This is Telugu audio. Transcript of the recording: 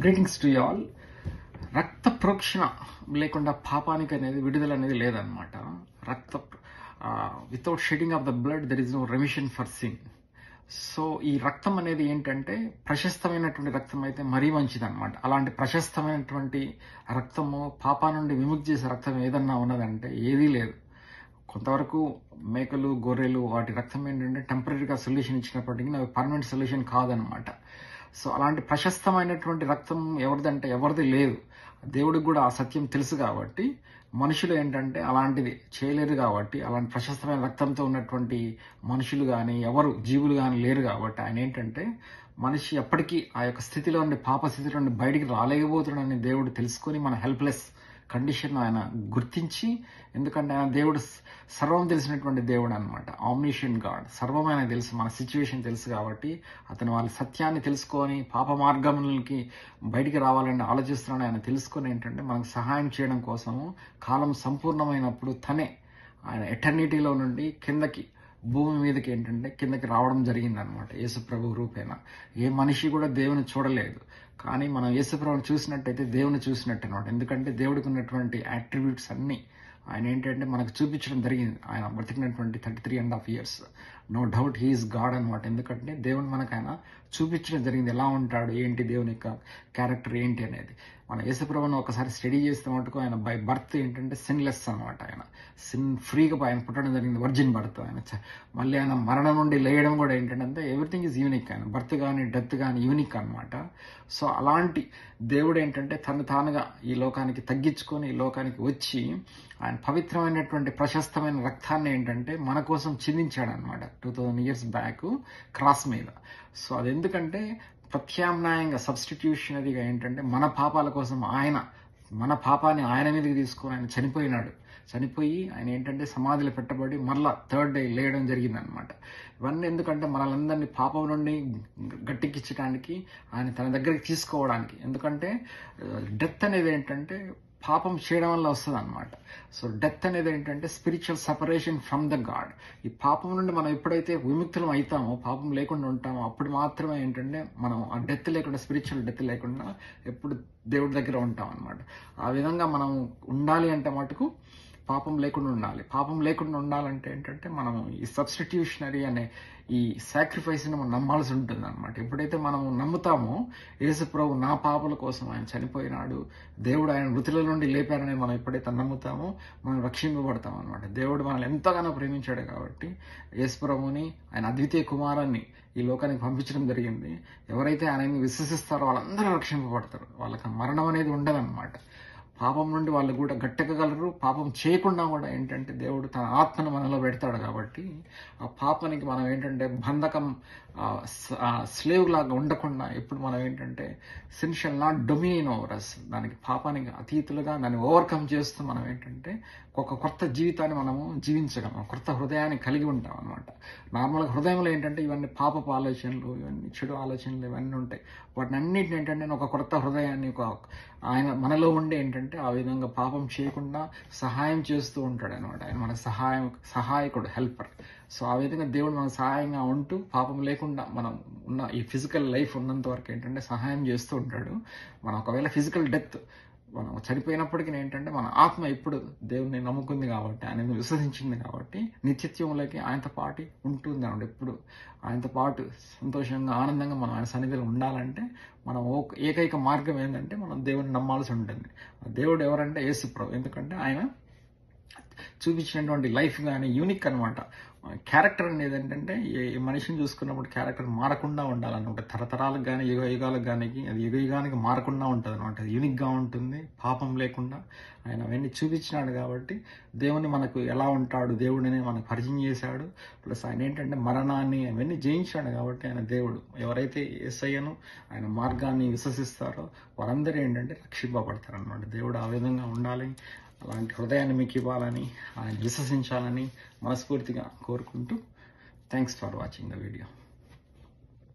గ్రీటింగ్స్ టు ఆల్ రక్త ప్రోక్షణ లేకుండా పాపానికి అనేది విడుదల అనేది లేదనమాట రక్త without shedding of the blood there is no remission for sin so ఈ రక్తం అనేది ఏంటంటే ప్రశస్తమైనటువంటి రక్తం అయితే మరీ మంచిది అనమాట అలాంటి ప్రశస్తమైనటువంటి రక్తము పాపా నుండి విముక్తి చేసే రక్తం ఏదన్నా ఉన్నదంటే ఏదీ లేదు కొంతవరకు మేకలు గొర్రెలు వాటి రక్తం ఏంటంటే టెంపరీగా సొల్యూషన్ ఇచ్చినప్పటికీ అవి పర్మనెంట్ సొల్యూషన్ కాదనమాట సో అలాంటి ప్రశస్తమైనటువంటి రక్తం ఎవరిదంటే ఎవరిది లేదు దేవుడికి కూడా ఆ సత్యం తెలుసు కాబట్టి మనుషులు ఏంటంటే అలాంటిది చేయలేరు కాబట్టి అలాంటి ప్రశస్తమైన రక్తంతో ఉన్నటువంటి మనుషులు కానీ ఎవరు జీవులు కానీ లేరు కాబట్టి ఆయన ఏంటంటే మనిషి ఎప్పటికీ ఆ యొక్క స్థితిలో నుండి పాప స్థితిలో నుండి బయటికి రాలేకపోతున్నాడని దేవుడు తెలుసుకొని మన హెల్ప్లెస్ కండిషన్ ఆయన గుర్తించి ఎందుకంటే ఆయన దేవుడు సర్వం తెలిసినటువంటి దేవుడు అనమాట ఆమ్నిషన్ గాడ్ సర్వం ఆయన తెలుసు మన సిచ్యువేషన్ తెలుసు కాబట్టి అతను వాళ్ళ సత్యాన్ని తెలుసుకొని పాప మార్గములకి బయటికి రావాలని ఆలోచిస్తున్నాడు ఆయన తెలుసుకొని ఏంటంటే మనకు సహాయం చేయడం కోసము కాలం సంపూర్ణమైనప్పుడు తనే ఆయన ఎటర్నిటీలో నుండి కిందకి భూమి మీదకి ఏంటంటే కిందకి రావడం జరిగిందనమాట యేసుప్రభు రూపేణ ఏ మనిషి కూడా దేవుని చూడలేదు కానీ మనం యేసుప్రభుని చూసినట్టయితే దేవుని చూసినట్టు అనమాట ఎందుకంటే దేవుడికి ఉన్నటువంటి యాట్రిబ్యూట్స్ అన్నీ ఆయన ఏంటంటే మనకు చూపించడం జరిగింది ఆయన బ్రతికినటువంటి thirty three and half years no doubt he is God అనమాట ఎందుకంటే దేవుని మనకు ఆయన చూపించడం జరిగింది ఎలా ఉంటాడు ఏంటి దేవుని యొక్క క్యారెక్టర్ ఏంటి అనేది మన యేసుప్రభుని ఒకసారి స్టడీ చేస్తే మటుకు ఆయన బై బర్త్ ఏంటంటే సిన్లెస్ అనమాట ఆయన సిన్ ఫ్రీగా ఆయన పుట్టడం జరిగింది వర్జిన్ బర్త్ ఆయన మళ్ళీ ఆయన మరణం నుండి లేయడం కూడా ఏంటంటే ఎవ్రీథింగ్ ఈజ్ యూనిక్ ఆయన బర్త్ కానీ డెత్ కానీ యూనిక్ అనమాట సో అలాంటి దేవుడు ఏంటంటే తను తానుగా ఈ లోకానికి తగ్గించుకొని ఈ లోకానికి వచ్చి ఆయన పవిత్రమైనటువంటి ప్రశస్తమైన రక్తాన్ని ఏంటంటే మన కోసం చిందించాడు అనమాట two thousand years back cross మీద సో అది ఎందుకంటే ప్రత్యామ్నాయంగా సబ్స్టిట్యూషనరీగా ఏంటంటే మన పాపాల కోసం ఆయన మన పాపాన్ని ఆయన మీదకి తీసుకొని ఆయన చనిపోయినాడు చనిపోయి ఆయన ఏంటంటే సమాధిలో పెట్టబడి మళ్ళా థర్డ్ డే లేయడం జరిగిందనమాట ఇవన్నీ ఎందుకంటే మనలందరినీ పాపం నుండి గట్టెక్కించడానికి ఆయన తన దగ్గరికి తీసుకోవడానికి ఎందుకంటే డెత్ అనేది ఏంటంటే పాపం చేయడం వల్ల వస్తుంది అనమాట సో డెత్ అనేది ఏంటంటే spiritual separation from the God ఈ పాపం నుండి మనం ఎప్పుడైతే విముక్తులం అవుతామో పాపం లేకుండా ఉంటామో అప్పుడు మాత్రమే ఏంటంటే మనం ఆ డెత్ లేకుండా స్పిరిచువల్ డెత్ లేకుండా ఎప్పుడు దేవుడి దగ్గర ఉంటాం అనమాట ఆ విధంగా మనం ఉండాలి అంటే మటుకు పాపం లేకుండా ఉండాలి పాపం లేకుండా ఉండాలంటే ఏంటంటే మనం ఈ సబ్స్టిట్యూషనరీ అనే ఈ సాక్రిఫైస్ని మనం నమ్మాల్సి ఉంటుంది అనమాట ఎప్పుడైతే మనం నమ్ముతామో యేసు ప్రభు నా పాపల కోసం ఆయన చనిపోయినాడు దేవుడు ఆయన మృతుల నుండి లేపారని మనం ఎప్పుడైతే నమ్ముతామో మనం రక్షింపబడతాం అనమాట దేవుడు మనల్ని ఎంతగానో ప్రేమించాడు కాబట్టి యేసు ప్రభుని ఆయన అద్వితీయ కుమారాన్ని ఈ లోకానికి పంపించడం జరిగింది ఎవరైతే ఆయనని విశ్వసిస్తారో వాళ్ళందరూ రక్షింపబడతారు వాళ్ళకి మరణం అనేది ఉండదన్నమాట పాపం నుండి వాళ్ళు కూడా గట్టెక్కగలరు పాపం చేయకుండా కూడా ఏంటంటే దేవుడు తన ఆత్మను మనలో పెడతాడు కాబట్టి ఆ పాపానికి మనం ఏంటంటే బంధకం స్లేవ్ లాగా ఉండకుండా ఎప్పుడు మనం ఏంటంటే sin shall not dominion over us దానికి పాపానికి అతీతులుగా దాన్ని ఓవర్కమ్ చేస్తూ మనం ఏంటంటే ఒక కొత్త జీవితాన్ని మనము జీవించగలం కొత్త హృదయాన్ని కలిగి ఉంటాం అనమాట నార్మల్గా హృదయంలో ఏంటంటే ఇవన్నీ పాపపు ఆలోచనలు ఇవన్నీ చెడు ఆలోచనలు ఇవన్నీ ఉంటాయి వాటిని అన్నింటిని ఏంటంటే ఒక కొత్త హృదయాన్ని ఒక ఆయన మనలో ఉండే ఏంటంటే ఆ విధంగా పాపం చేయకుండా సహాయం చేస్తూ ఉంటాడు అనమాట ఆయన మన సహాయం సహాయకుడు హెల్పర్ సో ఆ విధంగా దేవుడు మనకు సహాయంగా ఉంటూ పాపం లేకుండా మనం ఉన్న ఈ ఫిజికల్ లైఫ్ ఉన్నంత వరకు ఏంటంటే సహాయం చేస్తూ ఉంటాడు మనం ఒకవేళ ఫిజికల్ డెత్ మనం చనిపోయినప్పటికీ ఏంటంటే మన ఆత్మ ఇప్పుడు దేవుని నమ్ముకుంది కాబట్టి ఆయనను విశ్వసించింది కాబట్టి నిత్యత్వంలోకి ఆయనతో పాటు ఉంటుంది అన్నమాట ఎప్పుడు ఆయనతో పాటు సంతోషంగా ఆనందంగా మనం ఆయన సన్నిధిలో ఉండాలంటే మనం ఏకైక మార్గం ఏంటంటే మనం దేవుని నమ్మాల్సి ఉంటుంది దేవుడు ఎవరంటే యేసుప్రభు ఎందుకంటే ఆయన చూపించినటువంటి లైఫ్ కానీ యూనిక్ అనమాట క్యారెక్టర్ అనేది ఏంటంటే ఏ మనిషిని చూసుకున్నప్పుడు క్యారెక్టర్ మారకుండా ఉండాలన్నమాట తరతరాలకు కానీ యుగ యుగాలకు కానీ అది యుగ యుగానికి మారకుండా ఉంటుంది అనమాట అది యూనిక్గా ఉంటుంది పాపం లేకుండా ఆయన అవన్నీ చూపించినాడు కాబట్టి దేవుని మనకు ఎలా ఉంటాడు దేవుడిని మనకు పరిచయం చేశాడు ప్లస్ ఆయన ఏంటంటే మరణాన్ని అవన్నీ జయించాడు కాబట్టి ఆయన దేవుడు ఎవరైతే ఎస్ఐను ఆయన మార్గాన్ని విశ్వసిస్తారో వారందరూ ఏంటంటే రక్షింపబడతారు అనమాట దేవుడు ఆ విధంగా ఉండాలి అలాంటి హృదయాన్ని మీకు ఇవ్వాలని ఆయన విశ్వసించాలని మనస్ఫూర్తిగా కోరుకుంటూ thanks for watching the video